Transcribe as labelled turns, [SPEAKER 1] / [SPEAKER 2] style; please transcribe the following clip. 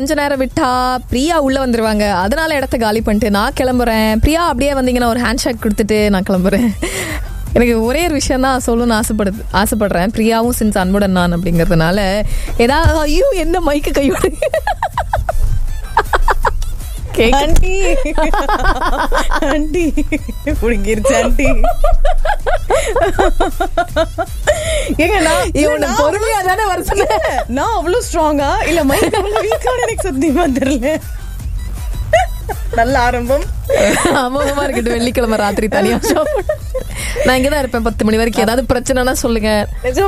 [SPEAKER 1] கொஞ்ச நேரம் விட்டா பிரியா உள்ள வந்துருவாங்க அதனால இடத்த காலி பண்ணிட்டு நான் கிளம்புறேன் பிரியா அப்படியே வந்தீங்கன்னா ஒரு ஹேண்ட் ஷேக் கொடுத்துட்டு நான் கிளம்புறேன் எனக்கு ஒரே ஒரு விஷயம் தான் சொல்லணும்னு ஆசைப்படுது ஆசைப்படுறேன் பிரியாவும் சின்ஸ் அன்புடன் நான் அப்படிங்கிறதுனால ஏதாவது ஐயோ என்ன மைக்கு கையோடு கேக்க
[SPEAKER 2] ஆண்டி ஆண்டி புடிங்கிருச்சு ஆண்டி ஏங்க நான்
[SPEAKER 1] இவனை
[SPEAKER 2] நான்
[SPEAKER 1] பொறுமையா தானே வர சொன்னேன்
[SPEAKER 2] இல்ல, நான் அவ்வளவு ஸ்ட்ராங்கா இல்ல மைக் அவ்வளவு வீக்கான எனக்கு சத்தியமா தெரியல நல்ல ஆரம்பம்
[SPEAKER 1] அமோகமா இருக்கட்டும் வெள்ளிக்கிழமை ராத்திரி தனியா ஷோ நான் இங்கதான் இருப்பேன் பத்து மணி வரைக்கும் ஏதாவது பிரச்சனைனா சொல்லுங்க
[SPEAKER 2] நிஜமா